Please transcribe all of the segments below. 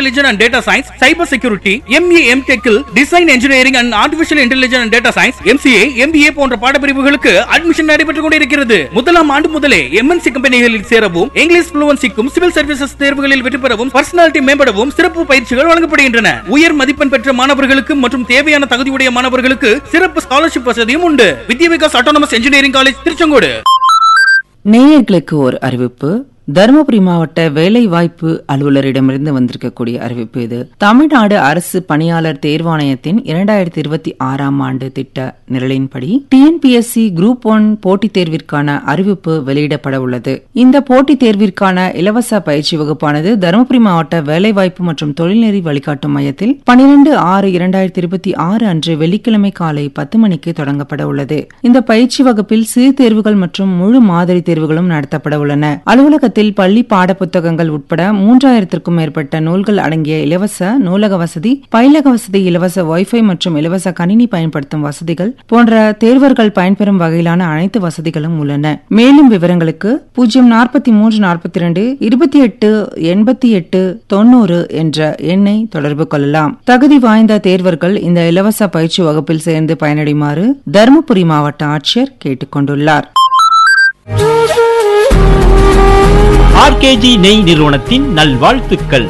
intelligent and data science cyber security ME M டெக்கில் design engineering and artificial intelligent and data science MCA MBA போன்ற பாடப்பிரிவுகளுக்கு admission நடைபெற்றுக் கொண்டிருக்கிறது முதலாம் ஆண்டு முதலே எம்என்சி கம்பெனிகளில் சேரவும் இங்கிலீஷ் புளுவன்சிக்கும் சிவில் சர்வீசஸ் தேர்வுகளில் வெற்றி பெறவும் பர்சனாலிட்டி மேம்படவும் சிறப்பு பயிற்சிகள் வழங்கப்படுகின்றன உயர் மதிப்பெண் பெற்ற மாணவர்களுக்கு மற்றும் தேவையான தகுதியுடைய மாணவர்களுக்கு சிறப்பு ஸ்காலர்ஷிப் வசதியும் உண்டு Vidya Vikas autonomous engineering college Tiruchengode நேயர்களுக்கு ஒரு அறிவிப்பு தருமபுரி மாவட்ட வேலைவாய்ப்பு அலுவலரிடமிருந்து வந்திருக்கக்கூடிய அறிவிப்பு இது தமிழ்நாடு அரசு பணியாளர் தேர்வாணையத்தின் இரண்டாயிரத்தி இருபத்தி ஆறாம் ஆண்டு திட்ட நிரலின்படி டிஎன்பிஎஸ்சி குரூப் ஒன் போட்டித் தேர்விற்கான அறிவிப்பு வெளியிடப்பட உள்ளது இந்த போட்டித் தேர்விற்கான இலவச பயிற்சி வகுப்பானது தருமபுரி மாவட்ட வேலைவாய்ப்பு மற்றும் தொழில்நெறி வழிகாட்டும் மையத்தில் பனிரெண்டு ஆறு இரண்டாயிரத்தி இருபத்தி ஆறு அன்று வெள்ளிக்கிழமை காலை பத்து மணிக்கு தொடங்கப்பட உள்ளது இந்த பயிற்சி வகுப்பில் சிறு தேர்வுகள் மற்றும் முழு மாதிரி தேர்வுகளும் நடத்தப்பட உள்ளன அலுவலகத்தில் பள்ளி பாட புத்தகங்கள் உட்பட மூன்றாயிரத்திற்கும் மேற்பட்ட நூல்கள் அடங்கிய இலவச நூலக வசதி பயிலக வசதி இலவச வைஃபை மற்றும் இலவச கணினி பயன்படுத்தும் வசதிகள் போன்ற தேர்வர்கள் பயன்பெறும் வகையிலான அனைத்து வசதிகளும் உள்ளன மேலும் விவரங்களுக்கு பூஜ்ஜியம் நாற்பத்தி மூன்று நாற்பத்தி இரண்டு இருபத்தி எட்டு எண்பத்தி எட்டு தொண்ணூறு என்ற எண்ணை தொடர்பு கொள்ளலாம் தகுதி வாய்ந்த தேர்வர்கள் இந்த இலவச பயிற்சி வகுப்பில் சேர்ந்து பயனடையுமாறு தருமபுரி மாவட்ட ஆட்சியர் கேட்டுக் கொண்டுள்ளார் ஆர்கேஜி நெய் நிறுவனத்தின் நல்வாழ்த்துக்கள்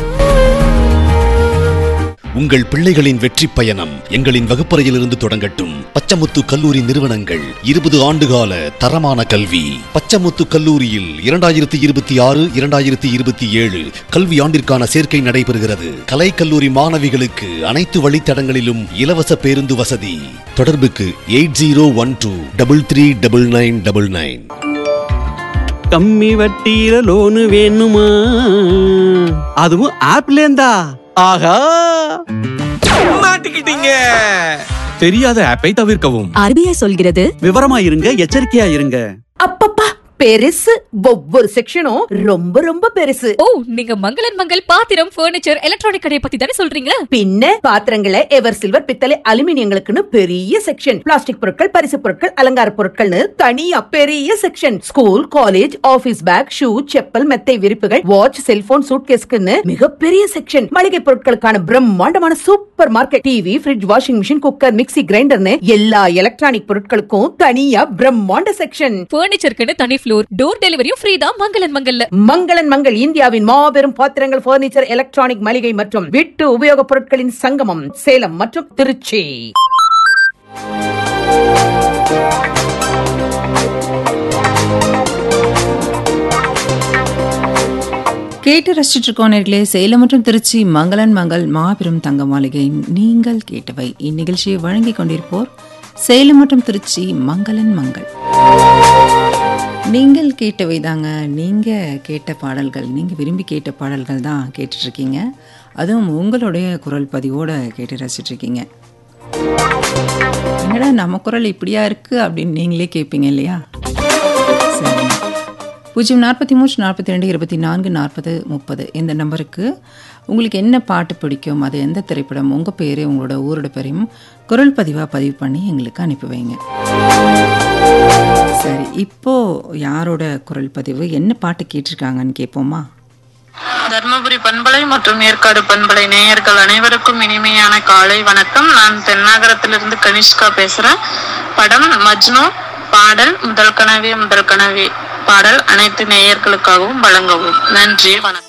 உங்கள் பிள்ளைகளின் வெற்றி பயணம் எங்களின் வகுப்பறையிலிருந்து தொடங்கட்டும் பச்சமுத்து கல்லூரி நிறுவனங்கள் இருபது ஆண்டுகால தரமான கல்வி பச்சமுத்து கல்லூரியில் இரண்டாயிரத்தி இருபத்தி ஆறு இரண்டாயிரத்தி இருபத்தி ஏழு கல்வி ஆண்டிற்கான சேர்க்கை நடைபெறுகிறது கலை கல்லூரி மாணவிகளுக்கு அனைத்து வழித்தடங்களிலும் இலவச பேருந்து வசதி தொடர்புக்கு eight zero one two double three double nine double nine கம்மி வட்டியில லோனு வேணுமா அதுவும் ஆப்ல இருந்தா ஆஹா மாட்டிக்கிட்டீங்க தெரியாத ஆப்பை தவிர்க்கவும் ஆர்பிஐ சொல்கிறது விவரமா இருங்க எச்சரிக்கையா இருங்க அப்பப்பா பெருசு ஒவ்வொரு செக்ஷனும் ரொம்ப ரொம்ப பெருசு ஓ நீங்க மங்களன் மங்கள் பாத்திரம் பர்னிச்சர் எலக்ட்ரானிக் கடையை பத்தி தானே சொல்றீங்க பின்ன பாத்திரங்களை எவர் சில்வர் பித்தளை அலுமினியங்களுக்குன்னு பெரிய செக்ஷன் பிளாஸ்டிக் பொருட்கள் பரிசு பொருட்கள் அலங்கார பொருட்கள்னு தனியா பெரிய section school college office bag shoe chappal மெத்தை விரிப்புகள் வாட்ச் செல்போன் சூட்கேஸ்க்குன்னு மிகப்பெரிய செக்ஷன் மளிகை பொருட்களுக்கான பிரம்மாண்டமான super market TV fridge washing machine cooker mixie கிரைண்டர்னு எல்லா எலக்ட்ரானிக் பொருட்களுக்கும் தனியா பிரம்மாண்ட செக்ஷன் பர்னிச்சருக்குன்னு தனி ஃப்ளோர் டோர் டெலிவரியும் ஃப்ரீ தான் மங்களன் மங்கல்ல மங்களன் மங்கள் இந்தியாவின் மாபெரும் பாத்திரங்கள் பர்னிச்சர் எலக்ட்ரானிக் மளிகை மற்றும் வீட்டு உபயோகப் பொருட்களின் சங்கமம் சேலம் மற்றும் திருச்சி கேட்டு ரசிச்சுட்டு இருக்கோம் நேர்களே சேலம் மற்றும் திருச்சி மங்களன் மங்கள் மாபெரும் தங்க மாளிகை நீங்கள் கேட்டவை இந்நிகழ்ச்சியை வழங்கிக் கொண்டிருப்போர் சேலம் மற்றும் திருச்சி மங்களன் மங்கள் நீங்கள் கேட்டவை தாங்க நீங்கள் கேட்ட பாடல்கள் நீங்கள் விரும்பி கேட்ட பாடல்கள் தான் கேட்டுட்டு இருக்கீங்க அதுவும் உங்களுடைய குரல் பதிவோடு கேட்டு ரசிச்சுட்டு இருக்கீங்க என்னடா நம்ம குரல் இப்படியா இருக்கு அப்படின்னு நீங்களே கேட்பீங்க இல்லையா சரிங்க பூஜ்ஜியம் நாற்பத்தி மூன்று நாற்பத்தி ரெண்டு இருபத்தி நான்கு நாற்பது முப்பது இந்த நம்பருக்கு உங்களுக்கு என்ன பாட்டு பிடிக்கும் அது எந்த திரைப்படம் உங்கள் பேர் உங்களோட ஊரோட பேரையும் குரல் பதிவாக பதிவு பண்ணி எங்களுக்கு அனுப்பி வைங்க சரி இப்போ யாரோட குரல் பதிவு என்ன பாட்டு கேட்டிருக்காங்கன்னு கேட்போமா தர்மபுரி பண்பலை மற்றும் ஏற்காடு பண்பலை நேயர்கள் அனைவருக்கும் இனிமையான காலை வணக்கம் நான் தென்னாகரத்திலிருந்து கனிஷ்கா பேசுறேன் படம் மஜ்னு பாடல் முதல் கனவே முதல் கனவே பாடல் அனைத்து நேயர்களுக்காகவும் வழங்கவும் நன்றி வணக்கம்